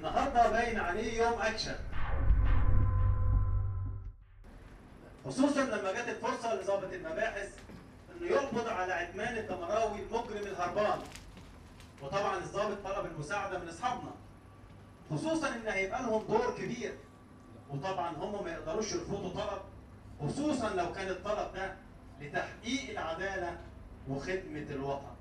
النهارده باين عليه يوم اكشن خصوصا لما جت الفرصه لضابط المباحث انه يقبض على عدمان الدمراوي المجرم الهربان وطبعا الضابط طلب المساعده من اصحابنا خصوصا ان هيبقى لهم دور كبير وطبعا هم ما يقدروش يرفضوا طلب خصوصا لو كان الطلب ده لتحقيق العداله وخدمه الوطن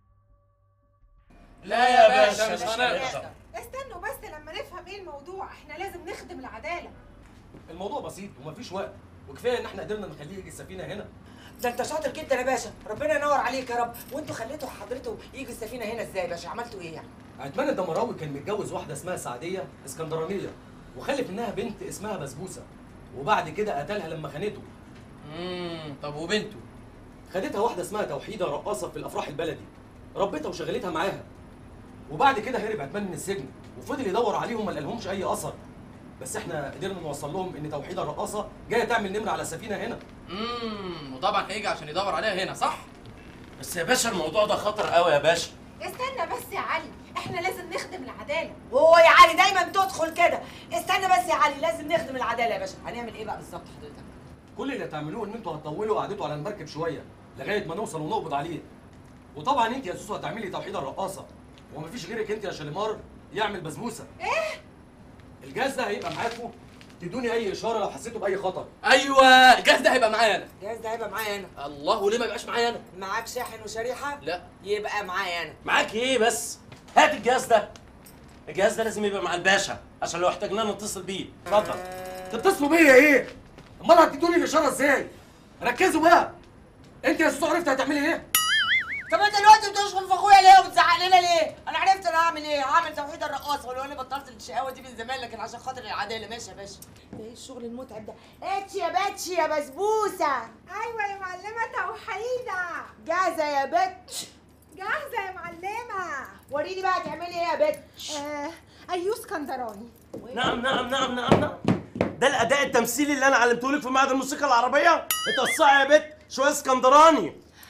لا يا باشا مش هنقدر استنوا بس لما نفهم ايه الموضوع احنا لازم نخدم العداله الموضوع بسيط ومفيش وقت وكفايه ان احنا قدرنا نخليه يجي السفينه هنا ده انت شاطر جدا يا باشا ربنا ينور عليك يا رب وانتوا خليتوا حضرته يجي السفينه هنا ازاي يا باشا عملتوا ايه يعني عثمان الدمراوي كان متجوز واحده اسمها سعديه اسكندرانيه وخلف منها بنت اسمها بسبوسه وبعد كده قتلها لما خانته امم طب وبنته خدتها واحده اسمها توحيده رقاصه في الافراح البلدي ربتها وشغلتها معاها وبعد كده هرب عثمان من السجن وفضل يدور عليهم ما لقالهمش اي اثر بس احنا قدرنا نوصل لهم ان توحيده الرقاصه جايه تعمل نمره على السفينه هنا امم وطبعا هيجي عشان يدور عليها هنا صح بس يا باشا الموضوع ده خطر قوي يا باشا استنى بس يا علي احنا لازم نخدم العداله هو يا علي دايما تدخل كده استنى بس يا علي لازم نخدم العداله يا باشا هنعمل ايه بقى بالظبط حضرتك كل اللي هتعملوه ان انتوا هتطولوا قعدته على المركب شويه لغايه ما نوصل ونقبض عليه وطبعا انت يا سوسو هتعملي توحيده الرقاصه ومفيش غيرك انت يا شاليمار يعمل بسبوسه ايه الجهاز ده هيبقى معاكم تدوني اي اشاره لو حسيتوا باي خطر ايوه الجهاز ده هيبقى معايا انا الجهاز ده هيبقى معايا انا الله وليه ما يبقاش معايا انا معاك شاحن وشريحه لا يبقى معايا انا معاك ايه بس هات الجهاز ده الجهاز ده لازم يبقى مع الباشا عشان لو احتاجناه نتصل بيه اتفضل تتصلوا بيا ايه امال هتدوني الاشاره ازاي ركزوا بقى انت يا سوسو عرفت هتعملي ايه طب انت دلوقتي بتشخل في اخويا ليه وبتزعق لنا ليه؟ انا عرفت انا هعمل ايه؟ هعمل توحيد الرقاصه ولو انا بطلت الشقاوه دي من زمان لكن عشان خاطر العداله ماشي يا باشا. ده ايه الشغل المتعب ده؟ اتش يا باتش يا بسبوسه ايوه يا معلمه توحيده جاهزه يا باتش جاهزه يا معلمه وريني بقى تعملي ايه يا باتش؟ آه ايوه اسكندراني نعم نعم نعم نعم نعم ده الاداء التمثيلي اللي انا علمته لك في معهد الموسيقى العربيه اتوسعي يا بت شويه اسكندراني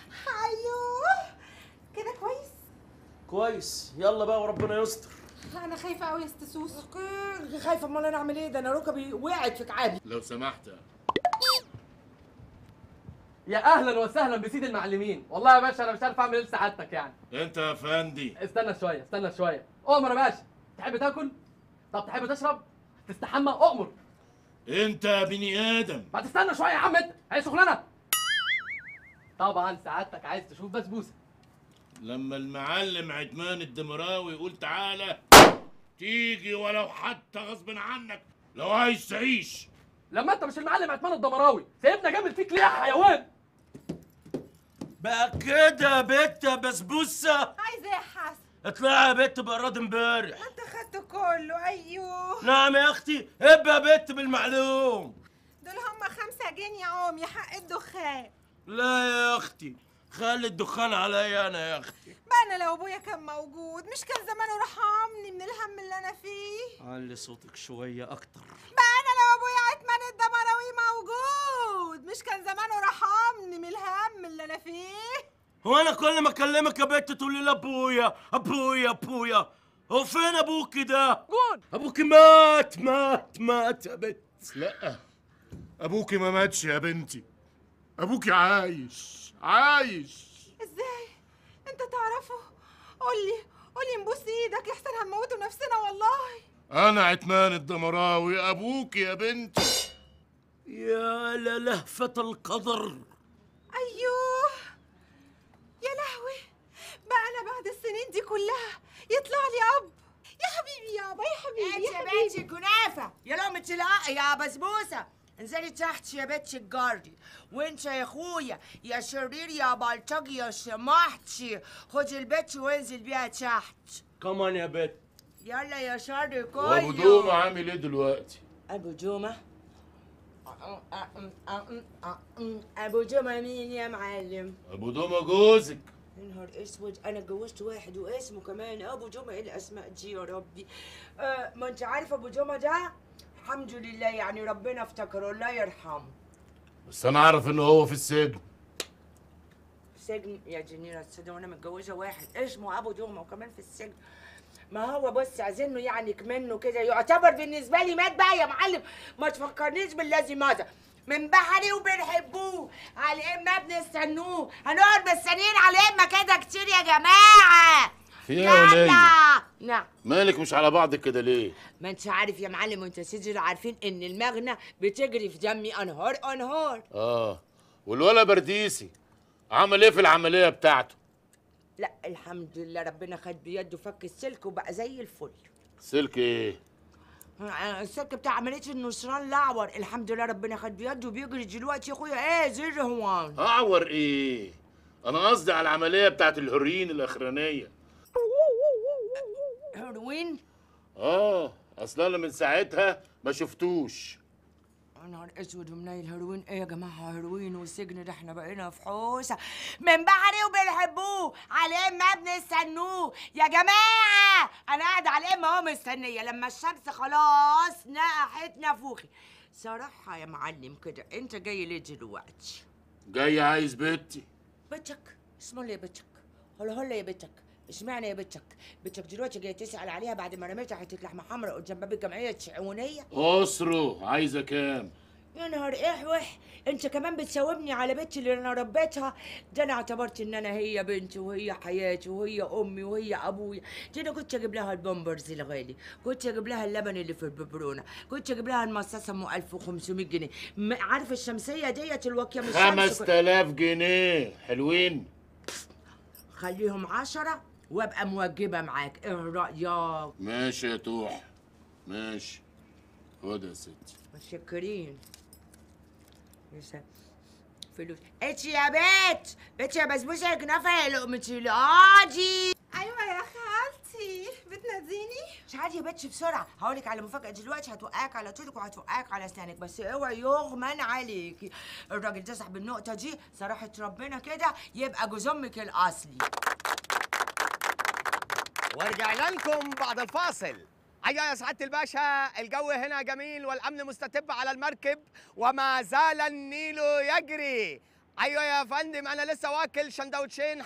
ايوه كده كويس كويس يلا بقى وربنا يستر انا خايفه قوي يا ست سوسو خايفه امال انا اعمل ايه؟ ده انا ركبي وقعت في كعابي. لو سمحت يا اهلا وسهلا بسيد المعلمين والله يا باشا انا مش عارف اعمل ايه لسعادتك يعني انت يا فندي استنى شويه استنى شويه اؤمر يا باشا تحب تاكل طب تحب تشرب تستحمى اؤمر انت يا بني ادم ما تستنى شويه يا عم انت عايز شغلانه طبعا سعادتك عايز تشوف بسبوسه لما المعلم عدمان الدمراوي يقول تعالى تيجي ولو حتى غصب عنك لو عايز تعيش لما انت مش المعلم عثمان الدمراوي سيبنا جامد فيك ليه يا حيوان بقى كده يا بت يا بسبوسه عايزه ايه يا حسن اطلعي يا بت بأراد امبارح انت خدته كله ايوه نعم يا اختي ابقى يا بت بالمعلوم دول هم خمسة جنيه يا عم يا حق الدخان لا يا اختي خلي الدخان عليا انا يا اختي بقى انا لو ابويا كان موجود مش كان زمانه رحمني من الهم اللي انا فيه علي صوتك شويه اكتر بقى انا لو ابويا عتمان الدمراوي موجود مش كان زمانه رحمني من الهم اللي انا فيه هو انا كل ما اكلمك يا بت تقولي لي ابويا ابويا ابويا هو فين ابوك ده جون ابوك مات مات مات يا بت لا ابوكي ما ماتش يا بنتي ابوكي عايش عايش ازاي انت تعرفه قولي قولي نبوس ايدك لحسن هنموتوا نفسنا والله انا عتمان الدمراوي ابوكي يا بنتي يا للهفة القدر ايوه يا لهوي بقى انا بعد السنين دي كلها يطلع لي اب يا حبيبي يابا يا حبيبي يا حبيبي باتش كنافه يا لقمه العق يا بسبوسه انزلي تحت يا باتش الجاردي وانت يا اخويا يا شرير يا بلطجي يا سمحتي خد البت وانزل بيها تحت كمان يا بت يلا يا شر وابو كله دوم عامل ايه دلوقتي ابو جمعه ابو جمعه مين يا معلم ابو دوم جوزك يا نهار اسود انا اتجوزت واحد واسمه كمان ابو جمعه ايه الاسماء دي يا ربي آه ما انت عارف ابو جمعه ده الحمد لله يعني ربنا افتكره الله يرحمه بس انا اعرف ان هو في السجن سجن يا جنيرة السجن وانا متجوزه واحد اسمه ابو جمعه وكمان في السجن ما هو بص عايزينه يعني منه كده يعتبر بالنسبه لي مات بقى يا معلم ما تفكرنيش بالذي مات من بحري وبنحبوه على اما بنستنوه هنقعد مستنيين على اما كده كتير يا جماعه في ايه يا ولية؟ نعم مالك مش على بعض كده ليه ما انت عارف يا معلم وانت سيدي عارفين ان المغنى بتجري في دمي انهار انهار اه والولا برديسي عمل ايه في العمليه بتاعته لا الحمد لله ربنا خد بيده فك السلك وبقى زي الفل سلك ايه آه، السلك بتاع عمليه النصران الاعور الحمد لله ربنا خد بيده وبيجري دلوقتي يا اخويا ايه زي الرهوان اعور ايه انا قصدي على العمليه بتاعت الهرين الاخرانيه هيروين اه اصل انا من ساعتها ما شفتوش يا نهار اسود ومنيل هيروين ايه يا جماعه هيروين والسجن ده احنا بقينا في حوسه من بحري وبنحبوه على ما بنستنوه يا جماعه انا قاعده على اما اهو مستنيه لما الشمس خلاص نقحت نافوخي صراحه يا معلم كده انت جاي ليه دلوقتي جاي عايز بنتي بنتك اسمه اللي يا بنتك هلا هلا يا بنتك اشمعنى يا بنتك بنتك دلوقتي جاي تسأل عليها بعد ما رميتها حتة لحمة حمراء قدام باب الجمعية الشعونية اسره عايزه كام يا نهار احوح انت كمان بتساومني على بنتي اللي انا ربيتها ده انا اعتبرت ان انا هي بنتي وهي حياتي وهي امي وهي ابويا ده انا كنت اجيب لها البامبرز الغالي كنت اجيب لها اللبن اللي في الببرونه كنت اجيب لها المصاصه ام 1500 جنيه م- عارف الشمسيه ديت الواقيه من الشمس خمس تلاف جنيه حلوين خليهم عشرة وابقى موجبة معاك ايه رأيك ماشي يا توح ماشي خد يا ستي متشكرين يا سلام. فلوس اتش يا بيت اتش يا بسبوسه يا كنافه يا لقمتي القاضي ايوه يا خالتي بتناديني مش عادي يا باتش بسرعه هقولك على مفاجاه دلوقتي هتوقعك على طولك وهتوقعك على اسنانك بس اوعي يغمن عليكي الراجل ده صاحب النقطه دي صراحه ربنا كده يبقى جوز امك الاصلي ورجعنا لكم بعد الفاصل أيوة يا سعادة الباشا الجو هنا جميل والأمن مستتب على المركب وما زال النيل يجري أيوة يا فندم أنا لسه واكل شندوتشين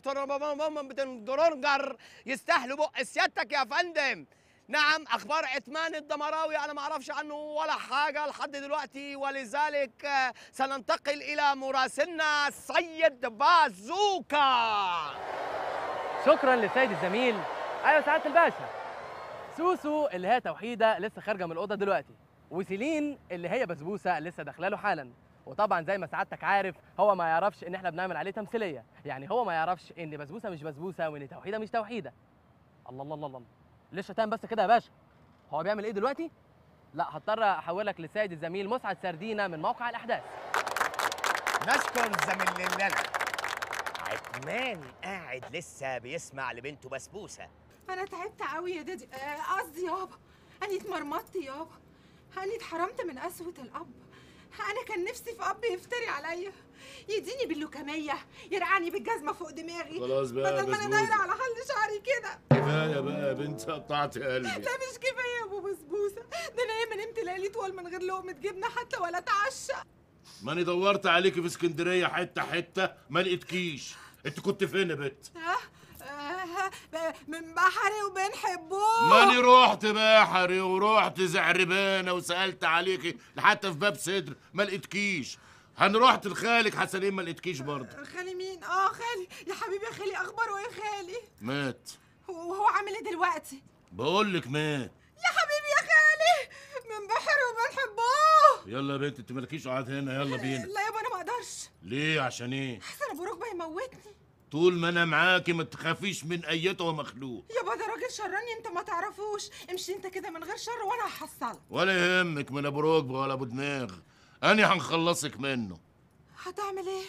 همبرجر يستاهلوا بق سيادتك يا فندم نعم أخبار عثمان الدمراوي أنا ما أعرفش عنه ولا حاجة لحد دلوقتي ولذلك آه، سننتقل إلى مراسلنا السيد بازوكا شكرا للسيد الزميل ايوه سعاده الباشا سوسو اللي هي توحيده لسه خارجه من الاوضه دلوقتي وسيلين اللي هي بسبوسه لسه داخله له حالا وطبعا زي ما سعادتك عارف هو ما يعرفش ان احنا بنعمل عليه تمثيليه يعني هو ما يعرفش ان بسبوسه مش بسبوسه وان توحيده مش توحيده الله الله الله الله ليه شتان بس كده يا باشا هو بيعمل ايه دلوقتي لا هضطر احولك للسيد الزميل مسعد سردينه من موقع الاحداث نشكر زميلنا عثمان قاعد لسه بيسمع لبنته بسبوسه انا تعبت قوي يا دادي آه، قصدي يابا انا اتمرمطت يابا انا اتحرمت من قسوة الاب انا كان نفسي في اب يفتري عليا يديني باللوكمية يرقعني بالجزمة فوق دماغي خلاص بقى يا بدل ما انا بسبوسة. دايرة على حل شعري كده كفايه بقى يا بنت قطعت قلبي لا مش كفاية يا ابو بسبوسة ده انا ياما نمت ليالي طوال من غير لقمة جبنة حتى ولا اتعشى ماني دورت عليكي في اسكندريه حته حته ما لقيتكيش انت كنت فين يا بت آه، آه، ب- من بحري وبنحبوه ماني رحت بحري ورحت زعربانه وسالت عليكي حتى في باب صدر ما لقيتكيش هنروحت لخالك حسنين ما لقيتكيش برضه خالي مين اه خالي يا حبيبي يا خالي اخباره ايه يا خالي مات وهو عامل ايه دلوقتي بقول لك مات يا حبيبي يا خالي من بحر وبنحبوه يلا يا بنت انت مالكيش قعد هنا يلا بينا لا يابا انا ما اقدرش ليه عشان ايه حسن ابو ركبه هيموتني طول ما انا معاكي ما تخافيش من ايته مخلوق يابا ده راجل شراني انت ما تعرفوش امشي انت كده من غير شر وانا هحصلك ولا يهمك من ابو ركبه ولا ابو دماغ انا هنخلصك منه هتعمل ايه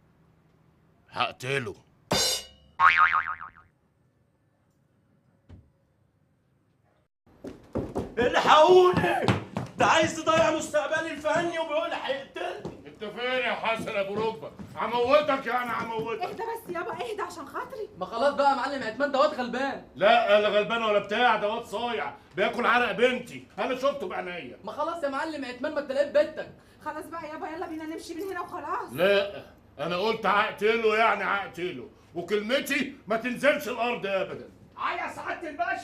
هقتله الحقوني ده عايز يضيع مستقبلي الفني وبيقول هيقتلني انت فين يا حسن ابو ركبه هموتك يعني هموتك اهدى بس يابا اهدى عشان خاطري ما خلاص بقى يا معلم عثمان دوت غلبان لا لا غلبان ولا بتاع ده واد صايع بياكل عرق بنتي انا شفته بعينيا ما خلاص يا معلم عثمان ما انت لقيت بيتك خلاص بقى يابا يلا بينا نمشي من هنا وخلاص لا انا قلت هقتله يعني هقتله وكلمتي ما تنزلش الارض ابدا اه يا سعاده الباشا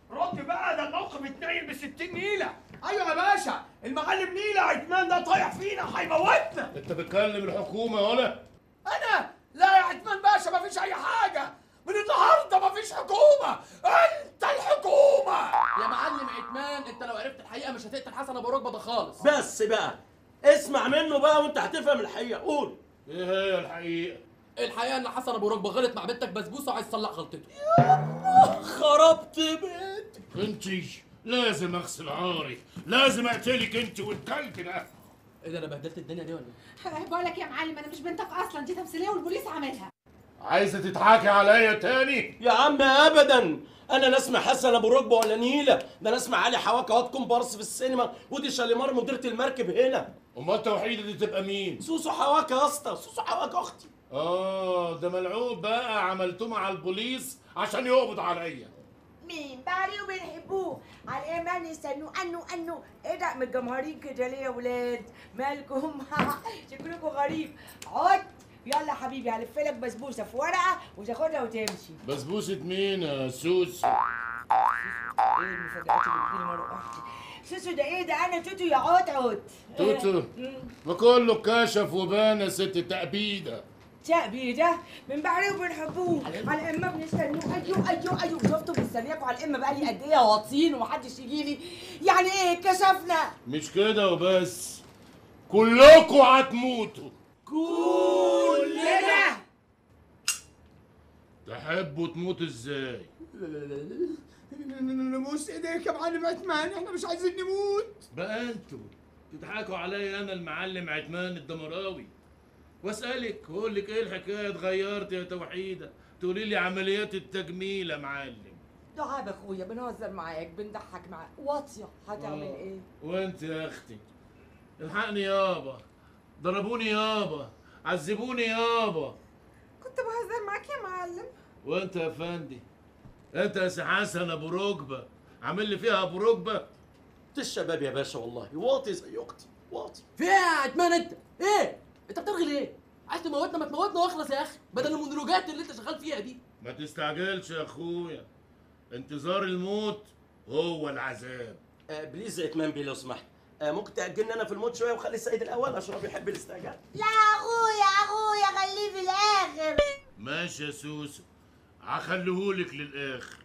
رد بقى ده الموقف اتنيل ب 60 نيله ايوه يا باشا المعلم نيله عثمان ده طايح فينا هيموتنا انت بتكلم الحكومه ولا انا لا يا عثمان باشا مفيش اي حاجه من النهارده مفيش حكومه انت الحكومه يا معلم عتمان انت لو عرفت الحقيقه مش هتقتل حسن ابو ركبه ده خالص بس بقى اسمع منه بقى وانت هتفهم الحقيقه قول ايه هي الحقيقه الحقيقه ان حسن ابو ركبه غلط مع بنتك بسبوسه وعايز يصلح غلطته خربت بيت انتي لازم اغسل عارك لازم اقتلك انت والكلب ده ايه ده انا بهدلت الدنيا دي ولا ايه؟ بقول لك يا معلم انا مش بنتك اصلا دي تمثيليه والبوليس عاملها عايزه تضحكي عليا تاني يا عم ابدا انا لا اسمع حسن ابو ركبه ولا نيله ده انا اسمع علي حواكه واد كومبارس في السينما ودي شاليمار مديره المركب هنا امال توحيده دي تبقى مين سوسو حواكه يا اسطى سوسو حواكه اختي اه ده ملعوب بقى عملتوه مع البوليس عشان يقبض عليا مين باري وبنحبوه على الايمان يستنوا انه انه ايه ده متجمهرين كده ليه يا ولاد مالكم شكلكم غريب عد يلا حبيبي هلف لك بسبوسه في ورقه وتاخدها وتمشي بسبوسه مين يا سوس ايه المفاجآت اللي بتجيلي مره واحده سوسو ده ايه ده انا توتو يا عود عود توتو وكله كشف وبان ست تأبيده شعبي ده من بعدين بنحبوه على الامه بنستنوه ايوه ايوه ايوه شفتوا مستنياكوا على الامه بقالي قد ايه واطين ومحدش يجي لي يعني ايه كشفنا مش كده وبس كلكوا هتموتوا كلنا تحبوا تموتوا ازاي نبوس ايديك يا معلم عثمان احنا مش عايزين نموت بقى انتوا تضحكوا عليا انا المعلم عثمان الدمراوي واسالك واقول لك ايه الحكايه اتغيرت يا توحيده تقولي لي عمليات التجميل يا معلم دعاب اخويا بنهزر معاك بنضحك معاك واطيه هتعمل آه. ايه وانت يا اختي الحقني يابا ضربوني يابا عذبوني يابا كنت بهزر معاك يا معلم وانت يا فندي انت يا سي حسن ابو ركبه عامل لي فيها ابو ركبه انت الشباب يا باشا والله واطي زي اختي واطي في ايه يا عتمان انت؟ ايه؟ انت بترغي ليه؟ عايز تموتنا ما تموتنا واخلص يا اخي بدل المونولوجات اللي انت شغال فيها دي ما تستعجلش يا اخويا انتظار الموت هو العذاب آه بليز يا اتمام بيه لو سمحت آه ممكن تاجلني انا في الموت شويه وخلي السيد الاول عشان هو بيحب الاستعجال لا اخويا اخويا خليه في الاخر ماشي يا سوسو هخليهولك للاخر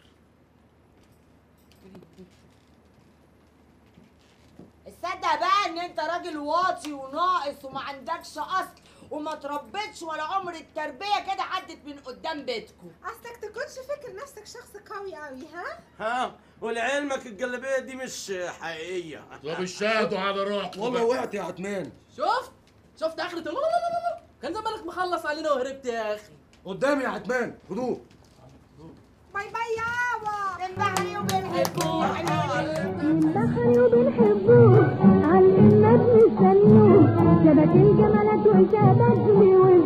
تصدق بقى ان انت راجل واطي وناقص وما عندكش اصل وما تربيتش ولا عمر التربيه كده عدت من قدام بيتكم اصلك تكونش فاكر نفسك شخص قوي قوي ها ها ولعلمك الجلابيه دي مش حقيقيه طب اشهدوا على روحكم والله بقى. وقعت يا عتمان شفت؟ شفت اخرة ال- لا لا لا لا كان زمانك مخلص علينا وهربت يا اخي قدامي يا عتمان هدوء باي باي يابا من بحري وبنحبوه بحر وبنحبوه علمنا بنستنوه شبك الجمالات وشبك وين